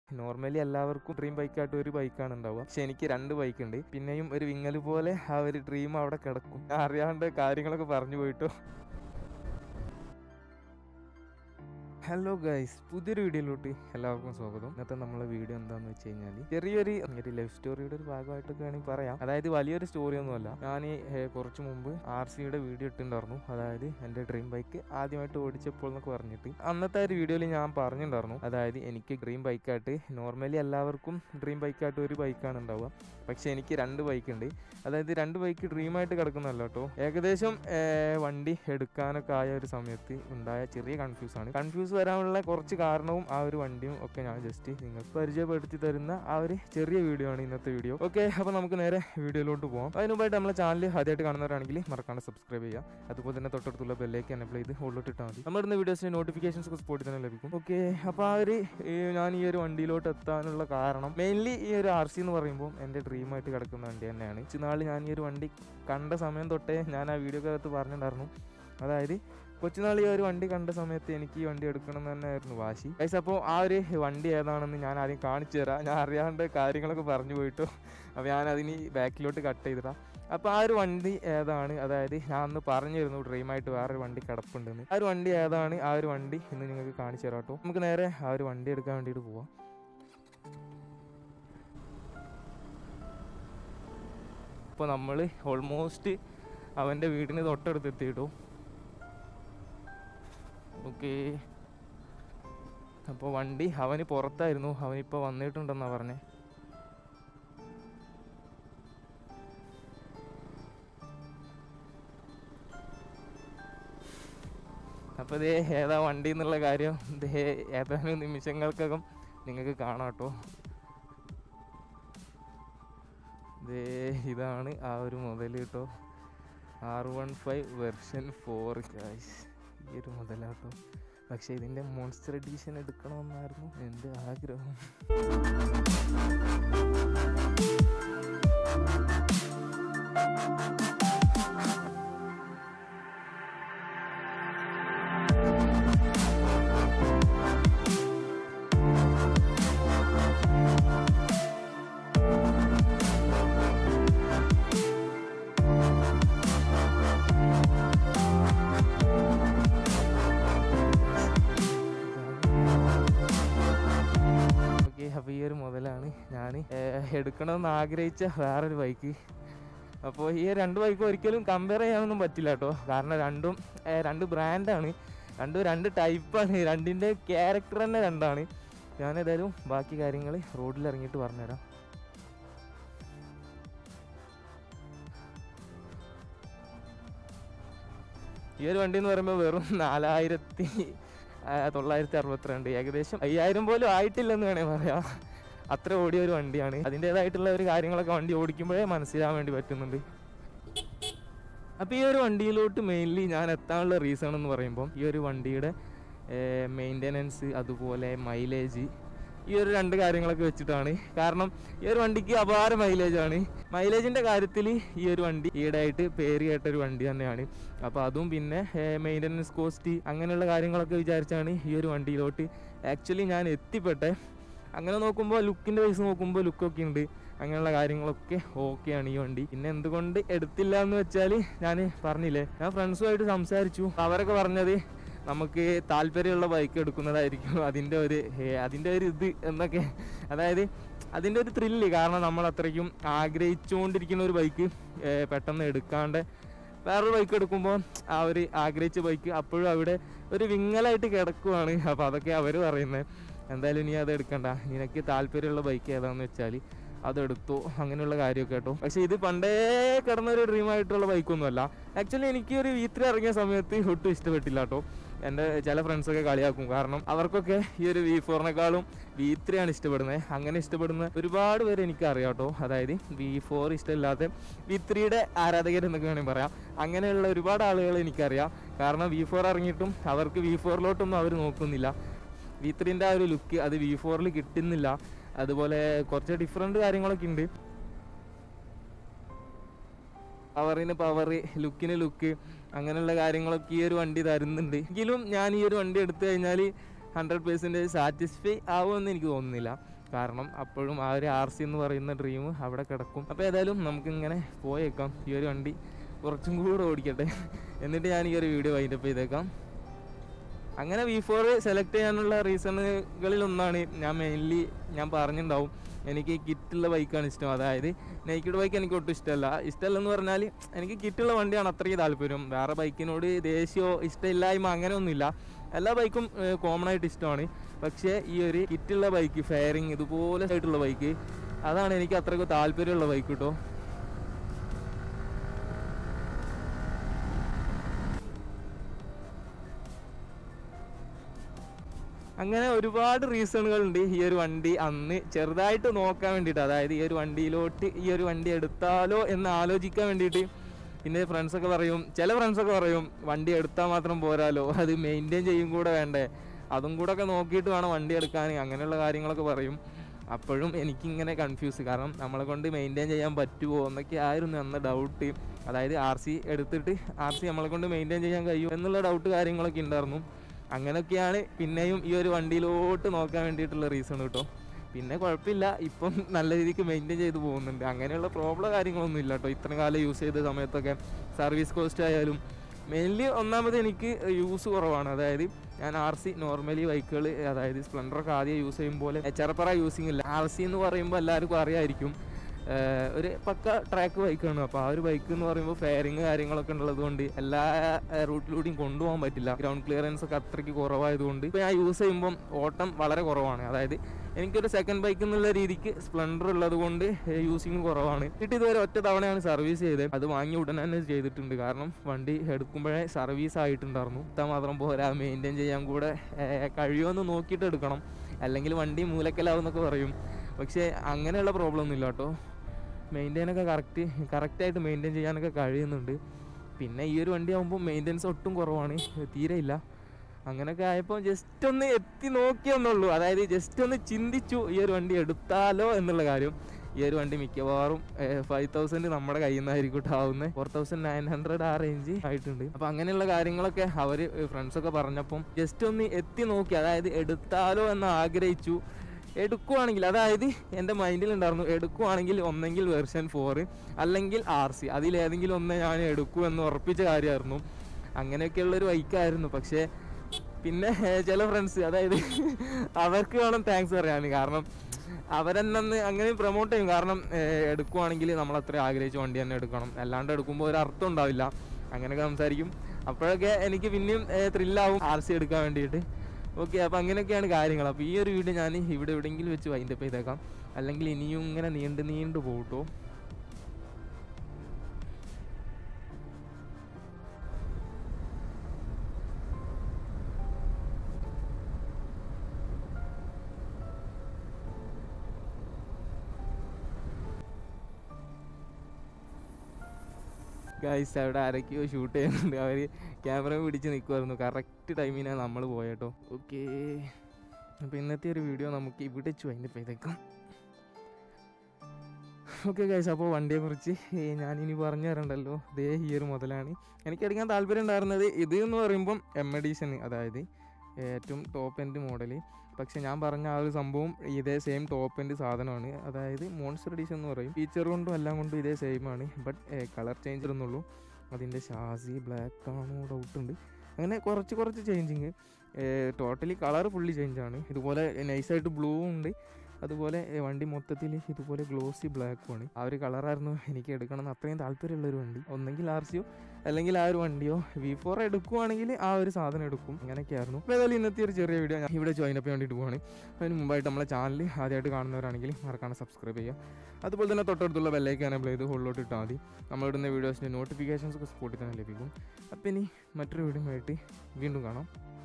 normally എല്ലാവർക്കും dream ബൈക്കായിട്ട് ഒരു ബൈക്കാണ് ഉണ്ടാവുക പക്ഷെ എനിക്ക് രണ്ട് ബൈക്ക് ഉണ്ട് പിന്നെയും ഒരു വിങ്ങൽ പോലെ ആ ഒരു ഡ്രീം അവിടെ കിടക്കും ഞാൻ അറിയാണ്ട് കാര്യങ്ങളൊക്കെ പറഞ്ഞു പോയിട്ടോ ഹലോ ഗൈസ് പുതിയൊരു വീഡിയോയിലോട്ട് എല്ലാവർക്കും സ്വാഗതം ഇന്നത്തെ നമ്മളെ വീഡിയോ എന്താന്ന് വെച്ച് കഴിഞ്ഞാൽ ചെറിയൊരു ഒരു ലൈഫ് സ്റ്റോറിയുടെ ഒരു ഭാഗമായിട്ടൊക്കെ വേണമെങ്കിൽ പറയാം അതായത് വലിയൊരു സ്റ്റോറി ഒന്നുമല്ല ഞാൻ ഈ ഏ, കുറച്ച് മുമ്പ് ആർ സിയുടെ വീഡിയോ ഇട്ടിട്ടുണ്ടായിരുന്നു അതായത് എൻ്റെ ഡ്രീം ബൈക്ക് ആദ്യമായിട്ട് ഓടിച്ചപ്പോൾ എന്നൊക്കെ പറഞ്ഞിട്ട് അന്നത്തെ ഒരു വീഡിയോയിൽ ഞാൻ പറഞ്ഞിട്ടുണ്ടായിരുന്നു അതായത് എനിക്ക് ഡ്രീം ബൈക്കായിട്ട് നോർമലി എല്ലാവർക്കും ഡ്രീം ബൈക്കായിട്ട് ഒരു ബൈക്കാണ് ഉണ്ടാവുക പക്ഷെ എനിക്ക് രണ്ട് ബൈക്ക് ഉണ്ട് അതായത് രണ്ട് ബൈക്ക് ഡ്രീമായിട്ട് കിടക്കുന്നതല്ല കേട്ടോ ഏകദേശം ഏ, വണ്ടി എടുക്കാനൊക്കെ ആയ ഒരു സമയത്ത് ഉണ്ടായ ചെറിയ കൺഫ്യൂസ് ആണ് കൺഫ്യൂസ് വരാനുള്ള കുറച്ച് കാരണവും ആ ഒരു വണ്ടിയും ഒക്കെ ഞാൻ ജസ്റ്റ് നിങ്ങൾക്ക് പരിചയപ്പെടുത്തി തരുന്ന ആ ഒരു ചെറിയ വീഡിയോ ആണ് ഇന്നത്തെ വീഡിയോ ഓക്കെ അപ്പോൾ നമുക്ക് നേരെ വീഡിയോയിലോട്ട് പോകാം അതിന് മുമ്പായിട്ട് നമ്മളെ ചാനൽ ആദ്യമായിട്ട് കാണുന്നവരാണെങ്കിൽ മറക്കാണ്ട് സബ്സ്ക്രൈബ് ചെയ്യുക അതുപോലെ തന്നെ തൊട്ടടുത്തുള്ള ബെല്ലേക്ക് എനേബിൾ ചെയ്ത് ഉള്ളിട്ട് ഇട്ടാൽ മതി നമ്മുടെ ഇന്ന് വീഡിയോസിന്റെ നോട്ടിഫിക്കേഷൻസ് ഒക്കെ സ്പോട്ടിൽ തന്നെ ലഭിക്കും ഓക്കെ അപ്പോൾ ആ ഒരു ഈ ഞാൻ ഈ ഒരു വണ്ടിയിലോട്ട് എത്താനുള്ള കാരണം മെയിൻലി ഈ ഒരു ആർ സി എന്ന് പറയുമ്പോൾ എൻ്റെ ഡ്രീമായിട്ട് കിടക്കുന്ന വണ്ടി തന്നെയാണ് ഇച്ചിനാൾ ഞാൻ ഈ ഒരു വണ്ടി കണ്ട സമയം തൊട്ടേ ഞാൻ ആ വീഡിയോക്കകത്ത് പറഞ്ഞിട്ടുണ്ടായിരുന്നു അതായത് കൊച്ചുനാൾ ഈ ഒരു വണ്ടി കണ്ട സമയത്ത് എനിക്ക് ഈ വണ്ടി എടുക്കണം എന്ന് തന്നെയായിരുന്നു വാശി ഗൈസ് അപ്പോൾ ആ ഒരു വണ്ടി ഏതാണെന്ന് ഞാൻ ആദ്യം കാണിച്ചു തരാം ഞാൻ അറിയാണ്ട് കാര്യങ്ങളൊക്കെ പറഞ്ഞു പോയിട്ടു അപ്പോൾ ഞാൻ അതിന് ബാക്കിലോട്ട് കട്ട് ചെയ്തിടാം അപ്പോൾ ആ ഒരു വണ്ടി ഏതാണ് അതായത് ഞാൻ അന്ന് പറഞ്ഞിരുന്നു ഡ്രീമായിട്ട് വേറൊരു വണ്ടി കിടപ്പുണ്ടെന്ന് ആ ഒരു വണ്ടി ഏതാണ് ആ ഒരു വണ്ടി ഇന്ന് നിങ്ങൾക്ക് കാണിച്ചു തരാം കേട്ടോ നമുക്ക് നേരെ ആ ഒരു വണ്ടി എടുക്കാൻ വേണ്ടിയിട്ട് പോവാം അപ്പോൾ നമ്മൾ ഓൾമോസ്റ്റ് അവൻ്റെ വീടിന് തൊട്ടടുത്ത് എത്തിയിട്ടു ഓക്കെ അപ്പോൾ വണ്ടി അവന് പുറത്തായിരുന്നു അവനിപ്പോൾ വന്നിട്ടുണ്ടെന്നാ പറഞ്ഞേ അപ്പോൾ ഇതേ ഏതാ വണ്ടി എന്നുള്ള കാര്യം ഇതേ ഏതാനും നിമിഷങ്ങൾക്കകം നിങ്ങൾക്ക് കാണാം കേട്ടോ ഇതേ ഇതാണ് ആ ഒരു മുതൽ കേട്ടോ R one five version four guys ഈ ഒരു മുതലാട്ടോ പക്ഷേ ഇതിൻ്റെ മോൺസ്റ്റർ എഡീഷൻ എടുക്കണമെന്നായിരുന്നു എൻ്റെ ആഗ്രഹം ഓക്കെ അപ്പോൾ ഈ ഒരു മുതലാണ് ഞാൻ എടുക്കണമെന്ന് ആഗ്രഹിച്ച വേറൊരു ബൈക്ക് അപ്പോൾ ഈ രണ്ട് ബൈക്ക് ഒരിക്കലും കമ്പയർ ചെയ്യാനൊന്നും പറ്റില്ല കേട്ടോ കാരണം രണ്ടും ഏ, രണ്ട് ബ്രാൻഡാണ് രണ്ടും രണ്ട് ടൈപ്പാണ് രണ്ടിൻ്റെ ക്യാരക്ടർ തന്നെ രണ്ടാണ് ഞാൻ ഏതായാലും ബാക്കി കാര്യങ്ങൾ റോഡിൽ ഇറങ്ങിയിട്ട് പറഞ്ഞുതരാം ഈ ഒരു വണ്ടി എന്ന് പറയുമ്പോൾ വെറും നാലായിരത്തി ആ, തൊള്ളായിരത്തി അറുപത്തിരണ്ട് ഏകദേശം അയ്യായിരം പോലും ആയിട്ടില്ലെന്ന് വേണേൽ പറയാം അത്ര ഓടിയ ഒരു വണ്ടിയാണ് അതിൻ്റേതായിട്ടുള്ള ഒരു കാര്യങ്ങളൊക്കെ വണ്ടി ഓടിക്കുമ്പോഴേ മനസ്സിലാവാൻ വേണ്ടി പറ്റുന്നുണ്ട് അപ്പോൾ ഈ ഒരു വണ്ടിയിലോട്ട് മെയിൻലി ഞാൻ എത്താനുള്ള റീസൺ എന്ന് പറയുമ്പോൾ ഈ ഒരു വണ്ടിയുടെ മെയിൻ്റനൻസ് അതുപോലെ മൈലേജ് ഈ ഒരു രണ്ട് കാര്യങ്ങളൊക്കെ വെച്ചിട്ടാണ് കാരണം ഈ ഒരു വണ്ടിക്ക് അപാര മൈലേജാണ് മൈലേജിൻ്റെ കാര്യത്തിൽ ഈ ഒരു വണ്ടി ഈടായിട്ട് പേര് കേട്ട ഒരു വണ്ടി തന്നെയാണ് അപ്പോൾ അതും പിന്നെ മെയിൻ്റനൻസ് കോസ്റ്റ് അങ്ങനെയുള്ള കാര്യങ്ങളൊക്കെ വിചാരിച്ചാണ് ഈ ഒരു വണ്ടിയിലോട്ട് ആക്ച്വലി ഞാൻ എത്തിപ്പെട്ടെ അങ്ങനെ നോക്കുമ്പോൾ ലുക്കിൻ്റെ വയസ്സ് നോക്കുമ്പോൾ ലുക്കൊക്കെ ഉണ്ട് അങ്ങനെയുള്ള കാര്യങ്ങളൊക്കെ ഓക്കെയാണ് ഈ വണ്ടി പിന്നെ എന്തുകൊണ്ട് എടുത്തില്ല എന്ന് വെച്ചാൽ ഞാൻ പറഞ്ഞില്ലേ ഞാൻ ഫ്രണ്ട്സുമായിട്ട് സംസാരിച്ചു അവരൊക്കെ പറഞ്ഞത് നമുക്ക് താല്പര്യമുള്ള ബൈക്ക് എടുക്കുന്നതായിരിക്കും അതിൻ്റെ ഒരു ഏ, അതിൻ്റെ ഒരു ഇത് എന്നൊക്കെ അതായത് അതിൻ്റെ ഒരു ത്രില്ല് കാരണം നമ്മൾ അത്രയ്ക്കും ആഗ്രഹിച്ചുകൊണ്ടിരിക്കുന്ന ഒരു ബൈക്ക് പെട്ടെന്ന് എടുക്കാണ്ട് വേറൊരു ബൈക്ക് എടുക്കുമ്പോൾ ആ ഒരു ആഗ്രഹിച്ച ബൈക്ക് അപ്പോഴും അവിടെ ഒരു വിങ്ങലായിട്ട് കിടക്കുവാണ് അപ്പോൾ അതൊക്കെ അവർ പറയുന്നത് എന്തായാലും നീ അത് എടുക്കണ്ട നിനക്ക് താല്പര്യമുള്ള ബൈക്ക് ഏതാണെന്ന് വെച്ചാൽ അതെടുത്തു അങ്ങനെയുള്ള കാര്യമൊക്കെ കേട്ടോ പക്ഷേ ഇത് പണ്ടേ കിടന്ന ഒരു ഡ്രീം ആയിട്ടുള്ള ബൈക്കൊന്നുമല്ല ആക്ച്വലി എനിക്ക് ഒരു വി ത്രീ ഇറങ്ങിയ സമയത്ത് ഒട്ടും ഇഷ്ടപ്പെട്ടില്ല കേട്ടോ എൻ്റെ ചില ഫ്രണ്ട്സൊക്കെ കളിയാക്കും കാരണം അവർക്കൊക്കെ ഈ ഒരു വി ഫോറിനേക്കാളും വി ത്രീ ആണ് ഇഷ്ടപ്പെടുന്നത് അങ്ങനെ ഇഷ്ടപ്പെടുന്ന ഒരുപാട് പേര് എനിക്ക് അറിയാം കേട്ടോ അതായത് വി ഫോർ ഇഷ്ടമില്ലാത്ത വി ത്രീയുടെ ആരാധകരെന്നൊക്കെ വേണമെങ്കിൽ പറയാം അങ്ങനെയുള്ള ഒരുപാട് ആളുകൾ എനിക്കറിയാം കാരണം വി ഫോർ ഇറങ്ങിയിട്ടും അവർക്ക് വി ഫോറിലോട്ടൊന്നും അവർ നോക്കുന്നില്ല വി ത്രീൻ്റെ ആ ഒരു ലുക്ക് അത് വി ഫോറിൽ കിട്ടുന്നില്ല അതുപോലെ കുറച്ച് ഡിഫറെൻറ്റ് കാര്യങ്ങളൊക്കെ ഉണ്ട് പവറിന് പവർ ലുക്കിന് ലുക്ക് അങ്ങനെയുള്ള കാര്യങ്ങളൊക്കെ ഈ ഒരു വണ്ടി തരുന്നുണ്ട് എങ്കിലും ഞാൻ ഈ ഒരു വണ്ടി എടുത്തു കഴിഞ്ഞാൽ ഹൺഡ്രഡ് പേഴ്സൻറ്റേജ് സാറ്റിസ്ഫൈ ആവുമെന്ന് എനിക്ക് തോന്നുന്നില്ല കാരണം അപ്പോഴും ആ ഒരു ആർ സി എന്ന് പറയുന്ന ഡ്രീം അവിടെ കിടക്കും അപ്പോൾ ഏതായാലും നമുക്കിങ്ങനെ പോയേക്കാം ഈ ഒരു വണ്ടി കുറച്ചും കൂടെ ഓടിക്കട്ടെ എന്നിട്ട് ഞാൻ ഈ ഒരു വീഡിയോ വൈൻഡപ്പ് ചെയ്തേക്കാം അങ്ങനെ വി ഫോർ സെലക്ട് ചെയ്യാനുള്ള റീസണുകളിൽ ഒന്നാണ് ഞാൻ മെയിൻലി ഞാൻ പറഞ്ഞിട്ടുണ്ടാവും എനിക്ക് കിറ്റുള്ള ബൈക്കാണ് ഇഷ്ടം അതായത് നെയ്ക്കിഡ് ബൈക്ക് എനിക്ക് ഒട്ടും ഇഷ്ടമല്ല ഇഷ്ടമല്ലെന്ന് പറഞ്ഞാൽ എനിക്ക് കിറ്റുള്ള വണ്ടിയാണ് അത്രയും താല്പര്യം വേറെ ബൈക്കിനോട് ദേഷ്യമോ ഇഷ്ടമില്ലായ്മ അങ്ങനെയൊന്നുമില്ല എല്ലാ ബൈക്കും കോമൺ ആയിട്ട് ഇഷ്ടമാണ് പക്ഷേ ഈ ഒരു കിറ്റുള്ള ബൈക്ക് ഫെയറിങ് ഇതുപോലെ ആയിട്ടുള്ള ബൈക്ക് അതാണ് എനിക്ക് അത്രയ്ക്ക് താല്പര്യമുള്ള ബൈക്ക് കേട്ടോ അങ്ങനെ ഒരുപാട് റീസണുകളുണ്ട് ഈ ഒരു വണ്ടി അന്ന് ചെറുതായിട്ട് നോക്കാൻ വേണ്ടിയിട്ട് അതായത് ഈ ഒരു വണ്ടിയിലോട്ട് ഈ ഒരു വണ്ടി എടുത്താലോ എന്ന് ആലോചിക്കാൻ വേണ്ടിയിട്ട് പിന്നെ ഫ്രണ്ട്സൊക്കെ പറയും ചില ഫ്രണ്ട്സൊക്കെ പറയും വണ്ടി എടുത്താൽ മാത്രം പോരാലോ അത് മെയിൻറ്റെയിൻ ചെയ്യും കൂടെ വേണ്ടേ അതും കൂടെ ഒക്കെ നോക്കിയിട്ട് വേണം വണ്ടി എടുക്കാൻ അങ്ങനെയുള്ള കാര്യങ്ങളൊക്കെ പറയും അപ്പോഴും എനിക്കിങ്ങനെ കൺഫ്യൂസ് കാരണം നമ്മളെ കൊണ്ട് മെയിൻറ്റെയിൻ ചെയ്യാൻ പറ്റുമോ എന്നൊക്കെ ആയിരുന്നു അന്ന് ഡൗട്ട് അതായത് ആർ സി എടുത്തിട്ട് ആർ സി നമ്മളെ കൊണ്ട് മെയിൻറ്റെയിൻ ചെയ്യാൻ കഴിയും എന്നുള്ള ഡൗട്ട് കാര്യങ്ങളൊക്കെ ഉണ്ടായിരുന്നു അങ്ങനെയൊക്കെയാണ് പിന്നെയും ഈ ഒരു വണ്ടിയിലോട്ട് നോക്കാൻ വേണ്ടിയിട്ടുള്ള റീസൺ കേട്ടോ പിന്നെ കുഴപ്പമില്ല ഇപ്പം നല്ല രീതിക്ക് മെയിൻറ്റെയിൻ ചെയ്ത് പോകുന്നുണ്ട് അങ്ങനെയുള്ള പ്രോബ്ലം കാര്യങ്ങളൊന്നും ഇല്ല കേട്ടോ ഇത്രയും കാലം യൂസ് ചെയ്ത സമയത്തൊക്കെ സർവീസ് കോസ്റ്റ് ആയാലും മെയിൻലി ഒന്നാമത് എനിക്ക് യൂസ് കുറവാണ് അതായത് ഞാൻ ആർ സി നോർമലി ബൈക്കുകൾ അതായത് സ്പ്ലെൻഡറൊക്കെ ആദ്യം യൂസ് ചെയ്യും പോലെ ചെറുപ്പറ യൂസിങ് ഇല്ല ആർ സി എന്ന് പറയുമ്പോൾ എല്ലാവർക്കും അറിയായിരിക്കും ഏഹ് ഒരു പക്ക ട്രാക്ക് ബൈക്കാണ് അപ്പോൾ ആ ഒരു ബൈക്ക് എന്ന് പറയുമ്പോൾ ഫെയറിങ് കാര്യങ്ങളൊക്കെ ഉള്ളത് കൊണ്ട് എല്ലാ റൂട്ടിലൂടെയും കൊണ്ടുപോകാൻ പറ്റില്ല ഗ്രൗണ്ട് ക്ലിയറൻസ് ഒക്കെ അത്രയ്ക്ക് കുറവായതുകൊണ്ട് ഇപ്പോൾ ഞാൻ യൂസ് ചെയ്യുമ്പം ഓട്ടം വളരെ കുറവാണ് അതായത് എനിക്കൊരു സെക്കൻഡ് ബൈക്ക് എന്നുള്ള രീതിക്ക് സ്പ്ലെൻഡർ ഉള്ളത് കൊണ്ട് യൂസിങ് കുറവാണ് എന്നിട്ട് ഇതുവരെ ഒറ്റ തവണയാണ് സർവീസ് ചെയ്തത് അത് വാങ്ങി ഉടനെ തന്നെ ചെയ്തിട്ടുണ്ട് കാരണം വണ്ടി എടുക്കുമ്പോഴേ സർവീസ് ആയിട്ടുണ്ടായിരുന്നു ഇത്ര മാത്രം പോരാ മെയിൻറ്റെയിൻ ചെയ്യാൻ കൂടെ ഏഹ്, കഴിയുമെന്ന് നോക്കിയിട്ട് എടുക്കണം അല്ലെങ്കിൽ വണ്ടി മൂലക്കലാവെന്നൊക്കെ പറയും പക്ഷേ അങ്ങനെയുള്ള പ്രോബ്ലം ഒന്നും ഇല്ല കേട്ടോ മെയിൻറ്റെയിൻ ഒക്കെ കറക്റ്റ് കറക്റ്റായിട്ട് മെയിൻറ്റെയിൻ ചെയ്യാനൊക്കെ കഴിയുന്നുണ്ട് പിന്നെ ഈ ഒരു വണ്ടി ആകുമ്പോൾ മെയിൻ്റെനൻസ് ഒട്ടും കുറവാണ് തീരെ ഇല്ല അങ്ങനെയൊക്കെ ആയപ്പോൾ ജസ്റ്റ് ഒന്ന് എത്തി നോക്കിയെന്നുള്ളൂ അതായത് ജസ്റ്റ് ഒന്ന് ചിന്തിച്ചു ഈ ഒരു വണ്ടി എടുത്താലോ എന്നുള്ള കാര്യം ഈ ഒരു വണ്ടി മിക്കവാറും ഫൈവ് തൗസൻഡ് നമ്മുടെ കയ്യിൽ നിന്നായിരിക്കും ആവുന്നത് ഫോർ തൗസൻഡ് നയൻ ഹൺഡ്രഡ് ആ റേഞ്ച് ആയിട്ടുണ്ട് അപ്പോൾ അങ്ങനെയുള്ള കാര്യങ്ങളൊക്കെ അവർ ഫ്രണ്ട്സൊക്കെ പറഞ്ഞപ്പം ജസ്റ്റ് ഒന്ന് എത്തി നോക്കി അതായത് എടുത്താലോ എന്ന് ആഗ്രഹിച്ചു എടുക്കുവാണെങ്കിൽ അതായത് എൻ്റെ മൈൻഡിലുണ്ടായിരുന്നു എടുക്കുവാണെങ്കിൽ ഒന്നെങ്കിൽ വെർഷൻ ഫോർ അല്ലെങ്കിൽ ആർ സി അതിലേതെങ്കിലും ഒന്ന് ഞാൻ എടുക്കൂ എന്ന് ഉറപ്പിച്ച കാര്യമായിരുന്നു അങ്ങനെയൊക്കെയുള്ളൊരു ബൈക്കായിരുന്നു പക്ഷേ പിന്നെ ഏർ, ചില ഫ്രണ്ട്സ് അതായത് അവർക്ക് വേണം താങ്ക്സ് പറയാൻ കാരണം അവരെന്നെ അങ്ങനെ പ്രൊമോട്ട് ചെയ്യും കാരണം ഏർ, എടുക്കുവാണെങ്കിൽ നമ്മൾ അത്ര ആഗ്രഹിച്ച വണ്ടി തന്നെ എടുക്കണം അല്ലാണ്ട് എടുക്കുമ്പോൾ ഒരു അർത്ഥം ഉണ്ടാവില്ല അങ്ങനെയൊക്കെ സംസാരിക്കും അപ്പോഴൊക്കെ എനിക്ക് പിന്നെയും ത്രില്ലാവും ആർ സി എടുക്കാൻ വേണ്ടിയിട്ട് ഓക്കെ അപ്പോൾ അങ്ങനെയൊക്കെയാണ് കാര്യങ്ങൾ അപ്പോൾ ഈ ഒരു വീഡിയോ ഞാൻ ഇവിടെ എവിടെയെങ്കിലും വെച്ച് വൈൻഡപ്പ് ചെയ്തേക്കാം അല്ലെങ്കിൽ ഇനിയും ഇങ്ങനെ നീണ്ട് നീണ്ടു പോകട്ടോ ഗൈസ് അവിടെ ആരൊക്കെയോ ഷൂട്ട് ചെയ്യുന്നുണ്ട് അവർ ക്യാമറ പിടിച്ച് നിൽക്കുമായിരുന്നു കറക്റ്റ് ടൈമിനാണ് നമ്മൾ പോയേട്ടോ ഓക്കെ അപ്പോൾ ഇന്നത്തെ ഒരു വീഡിയോ നമുക്ക് ഇവിടെ വെച്ച് വൈൻഡപ്പ് ചെയ്തേക്കാം ഓക്കെ ഗൈസ് അപ്പോൾ വണ്ടിയെക്കുറിച്ച് ഞാനിനി പറഞ്ഞു തരണ്ടല്ലോ ദേ ഈ ഒരു മുതലാണ് എനിക്ക് എടുക്കാൻ താല്പര്യം ഉണ്ടായിരുന്നത് ഇത് എന്ന് പറയുമ്പം എം എഡീഷൻ അതായത് ഏറ്റവും ടോപ്പ് എൻഡ് മോഡൽ പക്ഷെ ഞാൻ പറഞ്ഞ ആ ഒരു സംഭവം ഇതേ സെയിം ടോപ്പ് എൻഡ് സാധനമാണ് അതായത് മോൺസ്റ്റർ എഡീഷൻ എന്ന് പറയും ഫീച്ചർ കൊണ്ടും എല്ലാം കൊണ്ടും ഇതേ സെയിം ആണ് ബട്ട് കളർ ചേഞ്ച് എന്നുള്ളൂ അതിൻ്റെ ഷാസി ബ്ലാക്ക് ആണോ ഡൗട്ട് ഉണ്ട് അങ്ങനെ കുറച്ച് കുറച്ച് ചേഞ്ചിങ് ടോട്ടലി കളർ ഫുള്ളി ചേഞ്ചാണ് ഇതുപോലെ നൈസായിട്ട് ബ്ലൂ ഉണ്ട് അതുപോലെ ഏ, വണ്ടി മൊത്തത്തിൽ ഇതുപോലെ ഗ്ലോസി ബ്ലാക്കും ആണ് ആ ഒരു കളറായിരുന്നു എനിക്ക് എടുക്കണം എന്ന് അത്രയും താല്പര്യമുള്ള ഒരു വണ്ടി ഒന്നെങ്കിൽ ആർ സിയോ അല്ലെങ്കിൽ ആ ഒരു വണ്ടിയോ വി ഫോർ എടുക്കുവാണെങ്കിൽ ആ ഒരു സാധനം എടുക്കും അങ്ങനെയൊക്കെയായിരുന്നു അപ്പോൾ ഏതായാലും ഇന്നത്തെ ഒരു ചെറിയ വീഡിയോ ഞാൻ ഇവിടെ ജോയിൻ അപ്പ് വേണ്ടിയിട്ട് പോവാണ് അതിന് മുമ്പായിട്ട് നമ്മളെ ചാനൽ ആദ്യമായിട്ട് കാണുന്നവരാണെങ്കിൽ മറക്കാണ് സബ്സ്ക്രൈബ് ചെയ്യുക അതുപോലെ തന്നെ തൊട്ടടുത്തുള്ള ബെല്ലൈക്ക് എനേബിൾ ചെയ്ത് ഹോളിലോട്ട് ഇട്ടാൽ മതി നമ്മളിടുന്ന വീഡിയോസിൻ്റെ നോട്ടിഫിക്കേഷൻസ് ഒക്കെ സ്പോട്ടിൽ തന്നെ ലഭിക്കും അപ്പോൾ ഇനി മറ്റൊരു വീഡിയോ ആയിട്ട് വീണ്ടും കാണാം